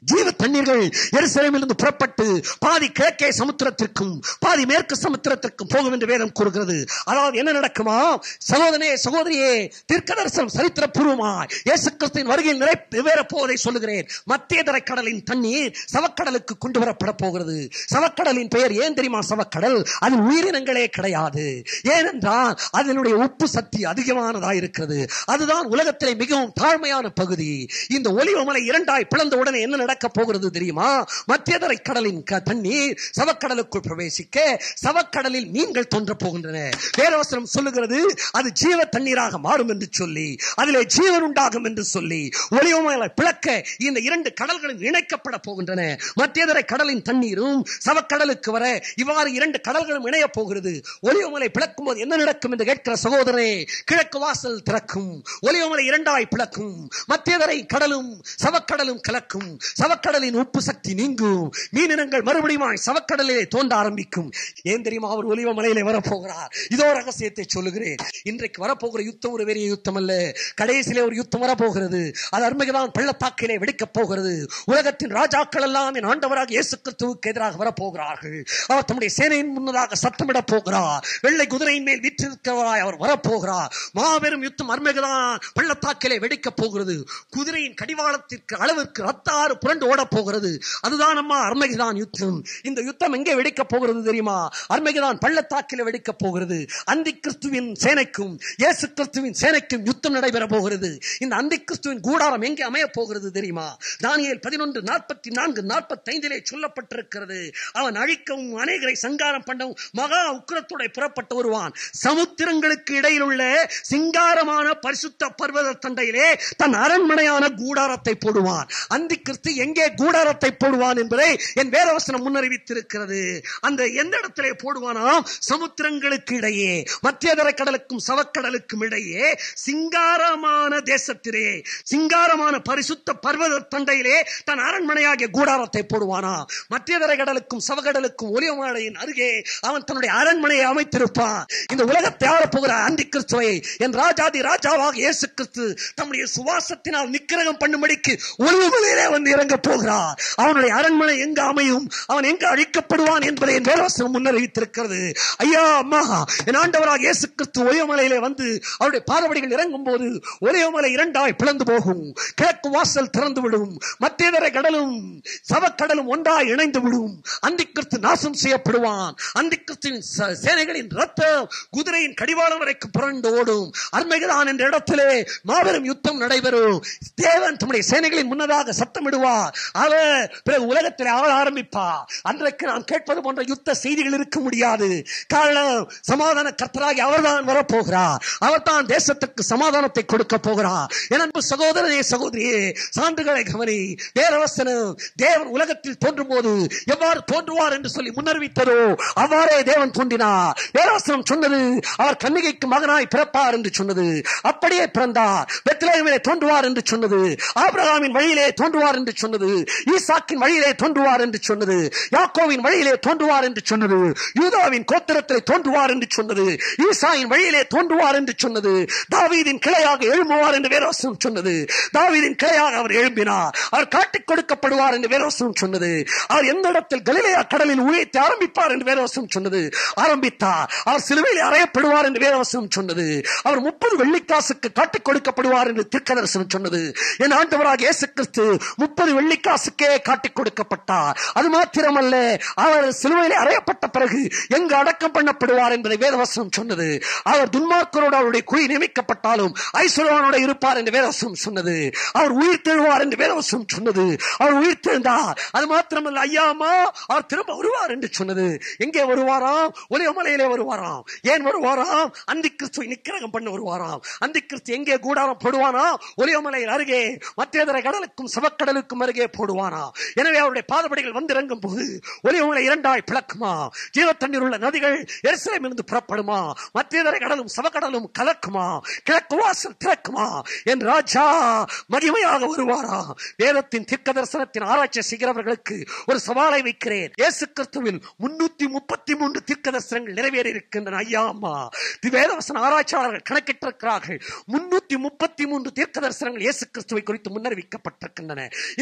Speaker 2: ஜீவ தண்ணீர்கள் எருசலேமிலிருந்து புறப்பட்டு பாதி கிழக்கே சமுத்திரத்திற்கும் பாதி மேற்கு சமுத்திரத்திற்கும் போகும் என்று வேதம் கூறுகிறது அதாவது என்ன நடக்குமா சகோதரனே சகோதரியே தீர்க்கதரிசனம் சரித்திர பூர்வமாய் இயேசு கிறிஸ்துவின் வருகையில் நிறைவேற போவதை சொல்லுகிறேன் மத்திய தரை கடலின் தண்ணீர் சவக்கடலுக்கு கொண்டு வரப்பட போகிறது சவக்கடலின் பெயர் ஏன் தெரியுமா சவக்கடல் அதில் உயிரினங்களே கிடையாது ஏனென்றால் அதனுடைய உப்பு சக்தி அதிகமானதா இருக்கிறது அதுதான் உலகத்திலே மிகவும் தாழ்மையான பகுதி இந்த ஒலிவமலை இரண்டாய் பிளந்த உடனே என்ன நடக்க போகிறது தெரியுமா மத்தியதரை கடலின் க- தண்ணீர் சவக்கடலுக்குள் பிரவேசிக்க சவக்கடலில் மீன்கள் தோன்ற போகின்றன வேதவசனம் சொல்லுகிறது அது ஜீவ தண்ணீராக மாறும் என்று சொல்லி அதிலே ஜீவன் உண்டாகும் என்று சொல்லி ஒளிவமலை பிளக்க இந்த இரண்டு கடல்களும் இணைக்கப்பட போகின்றன மத்தியதரை கடலின் தண்ணீரும் சவக்கடலுக்கு வர இவ்வாறு இரண்டு கடல்களும் இணைய போகிறது ஒளிவமலை பிளக்கும் போது என்ன நடக்கும் என்று கேட்கிற சகோதரே கிழக்கு வாசல் திறக்கும் ஒளிவமலை இரண்டாய் பிளக்கும் மத்தியதரை கடலும் சவக்கடலும் கலக்கும் சவக்கடலின் உப்பு சக்தி நீங்கும் மீனினங்கள் மறுபடியும் சவக்கடலிலே தோன்ற ஆரம்பிக்கும் ஏன் தெரியுமா அவர் ஒலிவமலையிலே வரப்போகிறார் இதோ ரகசியத்தை சொல்லுகிறேன் இன்றைக்கு வரப்போகிற யுத்தம் ஒரு பெரிய யுத்தம் அல்ல கடைசியிலே ஒரு யுத்தம் வரப்போகிறது அது அருமைதான் பள்ளத்தாக்கிலே வெடிக்கப் போகிறது உலகத்தின் ராஜாக்கள் எல்லாம் என் ஆண்டவராக இயேசு கிறிஸ்துவுக்கு எதிராக வரப்போகிறார்கள் அவர் தம்முடைய சேனையின் முன்னதாக சத்தமிடப் போகிறார் வெள்ளை குதிரையின் மேல் வீற்றிருக்கிறவராய் அவர் வரப்போகிறார் மாபெரும் யுத்தம் அருமைதான் பள்ளத்தாக்கிலே வெடிக்கப் போகிறது குதிரையின் கடிவாளத்திற்கு அளவிற்கு ரத்தாறு புரண்டு ஓடப் போகிறது அதுதான் அம்மா அர்மகிதான் யுத்தம் இந்த யுத்தம் எங்கே வெடிக்கப் போகிறது தெரியுமா அர்மகிதான் பள்ளத்தாக்கிலே வெடிக்கப் போகிறது அந்தி கிறிஸ்துவின் சேனைக்கும் இயேசு கிறிஸ்துவின் சேனைக்கும் யுத்தம் நடைபெற போகிறது இந்த அந்தி கிறிஸ்துவின் கூடாரம் எங்கே அமைய போகிறது தெரியுமா தானியேல் பதினொன்று நாற்பத்தி நான்கு நாற்பத்தி ஐந்திலே சொல்லப்பட்டிருக்கிறது அவன் அழிக்கவும் அநேகரை சங்காரம் பண்ணவும் மகா உக்கிரத்துடைய புறப்பட்டு வருவான் சமுத்திரங்களுக்கு இடையில் உள்ள சிங்காரமான பரிசுத்த பர்வத தண்டையிலே தன் அரண்மனையான கூடாரத்தை போடுவான் அந்தி கிறிஸ்து எங்கே கூடாரத்தை போடுவான் என்பதை என் வேதவசனம் முன்னறிவித்திருக்கிறது அந்த எந்த இடத்திலே போடுவானாம் சமுத்திரங்களுக்கு இடையே மத்தியதர கடலுக்கும் சவக்கடலுக்கும் இடையே சிங்காரமான தேசத்திலே சிங்காரமான பரிசுத்த பர்வத தண்டையிலே தன் அரண்மனையாகிய கூடாரத்தை போடுவானா மத்தியதர கடலுக்கும் சவகடலுக்கும் ஒலியமாலையின் அருகே அவன் தன்னுடைய அரண்மனையை அமைத்திருப்பான் இந்த உலகத்தை ஆளப்போகிற அந்தி கிறிஸ்துவை என் ராஜாதி ராஜாவாக இயேசு கிறிஸ்து தம்முடைய சுவாசத்தினால் நிக்கிரகம் பண்ணும்படிக்கு ஒளிவுமலையிலே வந்து இறங்க போகிறார் அவனுடைய அரண்மனை எங்க அமையும் அவன் எங்க அழிக்கப்படுவான் என்பதை என் வேலவசனம் முன்னறிவித்திருக்கிறது ஐயா அம்மா என் ஆண்டவராக இயேசு கிறிஸ்து ஒளியமலையிலே வந்து அவருடைய பாதபடிகள் இறங்கும் போது ஒளியமலை இரண்டாய் பிளந்து போகும் கிழக்கு வாசல் திறந்து விடும் மத்தியதரை கடலும் சவக்கடலும் ஒன்றாய் இணைந்து விடும் அந்தி கிறிஸ்து நாசம் செய்யப்படுவான் அந்தி கிறிஸ்துவின் ச- சேனைகளின் ரத்தம் குதிரையின் கடிவாளம் வரைக்கும் புரண்டு ஓடும் அர்மகிதான் என்ற இடத்திலே மாபெரும் யுத்தம் நடைபெறும் தேவன் தம்முடைய சேனைகளின் முன்னதாக சத்தமிடுவார் அவர் பிறகு உலகத்தில் ஆள ஆரம்பிப்பார் அன்றைக்கு நாம் கேட்பது போன்ற யுத்த செய்திகள் இருக்க முடியாது காரணம் சமாதான கர்த்தராகி அவர்தான் வரப்போகிறார் அவர்தான் தேசத்துக்கு சமாதானத்தை கொடுக்க போகிறார் என் அன்பு சகோதரனே சகோதரியே சான்றுகளை கவனி வேறவசனம் தேவன் உலகத்தில் தோன்றும் போது எவ்வாறு தோன்றுவார் என்று சொல்லி முன்னறிவித்ததோ அவ்வாறே தேவன் தோன்றினார் வேறவசனம் சொன்னது அவர் கன்னிகைக்கு மகனாய் பிறப்பார் என்று சொன்னது அப்படியே பிறந்தார் பெத்லேகமிலே தோன்றுவார் என்று சொன்னது ஆபிரகாமின் வழியிலே தோன்றுவார் என்று சொன்னது ஈசாக்கின் வழியிலே தோன்றுவார் என்று சொன்னது யாக்கோவின் வழியிலே தோன்றுவார் என்று சொன்னது யூதாவின் கோத்திரத்திலே தோன்றுவார் என்று சொன்னது ஈசாயின் வழியிலே தோன்றுவார் என்று சொன்னது தாவீதின் கிளையாக எழும்புவார் என்று வேரோசனம் சொன்னது தாவீதின் கிளையாக அவர் எழும்பினார் அவர் காட்டிக் கொடுக்கப்படுவார் என்று வேரோசனம் சொன்னது அவர் எந்த இடத்தில் கலிலேயா கடலில் ஊழியத்தை ஆரம்பிப்பார் என்று வேரோசனம் சொன்னது ஆரம்பித்தார் அவர் சிலுவையில் அறையப்படுவார் என்று வேரோசனம் சொன்னது அவர் முப்பது வெள்ளிக்காசுக்கு காட்டிக் கொடுக்கப்படுவார் என்று திருக்கதர்சனம் சொன்னது என் ஆண்டவராக இயேசு கிறிஸ்து முப்பது வெள்ளிக்காசுக்கே காட்டிக் கொடுக்கப்பட்டார் அது மாத்திரமல்ல அவர் சிலுவையில் அறையப்பட்ட பிறகு எங்கு அடக்கம் பண்ணப்படுவார் என்பதை வேதவசனம் சொன்னது அவர் துன்மார்க்கரோடு அவருடைய குழி நியமிக்கப்பட்டாலும் ஐஸ்வர்யவானோட இருப்பார் என்று வேதவசனம் சொன்னது அவர் உயிர் தெழுவார் என்று வேதவசனம் சொன்னது அவர் உயிர் தெழுந்தார் அது மாத்திரமல்ல ஐயாமா அவர் திரும்ப வருவார் என்று சொன்னது எங்கே வருவாராம் ஒலியமலையிலே வருவாராம் ஏன் வருவாராம் அந்தி கிறிஸ்துவை நிக்கிரகம் பண்ண வருவாராம் அந்தி கிறிஸ்து எங்கே கூடாரம் போடுவானா ஒலியமலையில் அருகே மத்தியதர கடலுக்கும் சவக்கடலுக்கும் அருகே போடுவானா எனவே அவருடைய பாதபடிகள் வந்து இறங்கும் போது ஒலியமலை இரண்டாய் பிளக்குமா ஜீவ தண்ணீர் உள்ள நதிகள் எருசலேம் இருந்து புறப்படுமா மத்தியதர கடலும் சவக்கடலும் கலக்குமா கிழக்கு வாசல் திறக்குமா என் ராஜா மகிமையாக வருவாரா வேதத்தின் தீர்க்க தரிசனத்தின் ஆராய்ச்சி செய்கிறவர்களுக்கு ஒரு சவாலை வைக்கிறேன் இயேசு கிறிஸ்துவில் முன்னூத்தி முப்பத்தி மூன்று தீர்க்க தரிசனங்கள் நிறைவேறி இருக்கின்றன ஐயா அம்மா தி- வேதவசன ஆராய்ச்சியாளர்கள் கணக்கிட்டிருக்கிறார்கள் முன்னூத்தி முப்பத்தி மூன்று தீர்க்க தரிசனங்கள் இயேசு கிறிஸ்துவை குறித்து முன்னறிவிக்கப்பட்டிருக்கின்றன இந்த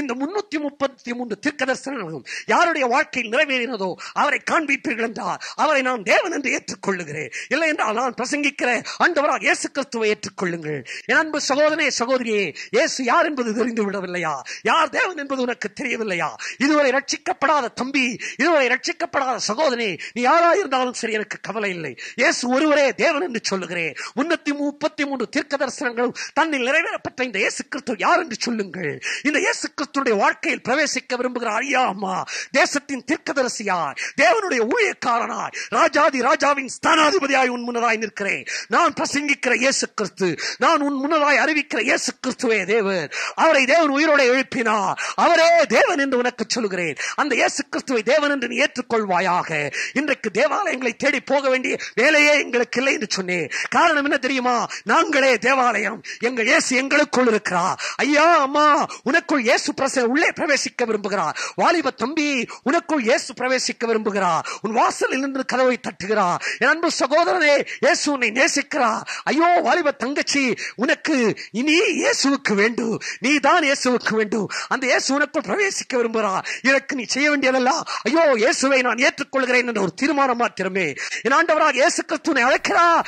Speaker 2: இந்த முன்னூத்தி முப்பத்தி மூன்று தீர்க்க தரிசனங்களும் யாருடைய வாழ்க்கையில் நிறைவேறினதோ அவரை காண்பிப்பீர்கள் என்றால் அவரை நான் தேவன் என்று ஏற்றுக்கொள்ளுகிறேன் இல்லை என்றால் நான் பிரசங்கிக்கிற ஆண்டவராக இயேசு கிறிஸ்துவை ஏற்றுக்கொள்ளுங்கள் என் அன்பு சகோதரனே சகோதரியே இயேசு யார் என்பது தெரிந்து விடவில்லையா யார் தேவன் என்பது உனக்கு தெரியவில்லையா இதுவரை ரட்சிக்கப்படாத தம்பி இதுவரை ரட்சிக்கப்படாத சகோதரனே நீ யாரா இருந்தாலும் சரி எனக்கு கவலை இல்லை இயேசு ஒருவரே தேவன் என்று சொல்லுகிறேன் முன்னூத்தி முப்பத்தி மூன்று தீர்க்க தரிசனங்களும் தன்னில் நிறைவேறப்பட்ட இந்த இயேசு கிறிஸ்து யார் என்று சொல்லுங்கள் இந்த இயேசு கிறிஸ்துடைய வாழ்க்கையில் பிரவேசிக்க விரும்புகிற ஐயா அம்மா தேசத்தின் தீர்க்கதரிசியாய் தேவனுடைய ஊழியக்காரனாய் ராஜாதி ராஜாவின் ஸ்தானாதிபதியாய் உன் முன்னதாய் நிற்கிறேன் நான் பிரசங்கிக்கிற இயேசு கிறிஸ்து நான் உன் முன்னதாய் அறிவிக்கிற இயேசு கிறிஸ்துவே தேவன் அவரை தேவன் உயிரோட எழுப்பினார் அவரே தேவன் என்று உனக்கு சொல்கிறேன் அந்த இயேசு கிறிஸ்துவை தேவன் என்று நீ ஏற்றுக்கொள்வாயாக இன்றைக்கு தேவாலயங்களை தேடி போக வேண்டிய வேலையே எங்களுக்கு இல்லை என்று சொன்னேன் காரணம் என்ன தெரியுமா நாங்களே தேவாலயம் எங்கள் இயேசு எங்களுக்குள் இருக்கிறார் ஐயா அம்மா உனக்குள் இயேசு பிரச உள்ளே பிரவேசிக்க விரும்புகிறார் வாலிப தம்பி உனக்குள் இயேசு பிரவேசிக்க விரும்புகிறார் உன் வாசலில் நின்று கதவை தட்டுகிறார் என் அன்பு சகோதரனே இயேசு உன்னை நேசிக்கிறார் ஐயோ வாலிப தங்கச்சி உனக்கு இனி இயேசுவுக்கு வேண்டும் நீ தான் இயேசுவுக்கு வேண்டும் அந்த இயேசு உனக்குள் பிரவேசிக்க விரும்புகிறார் இதற்கு நீ செய்ய வேண்டியதெல்லாம் ஐயோ இயேசுவை நான் ஏற்றுக்கொள்கிறேன் என்ற ஒரு தீர்மானம் மாத்திரமே என் ஆண்டவராக இயேசு கிறிஸ்துவை அழைக்கிறார்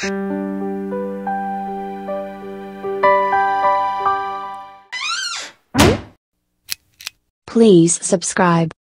Speaker 3: Please subscribe.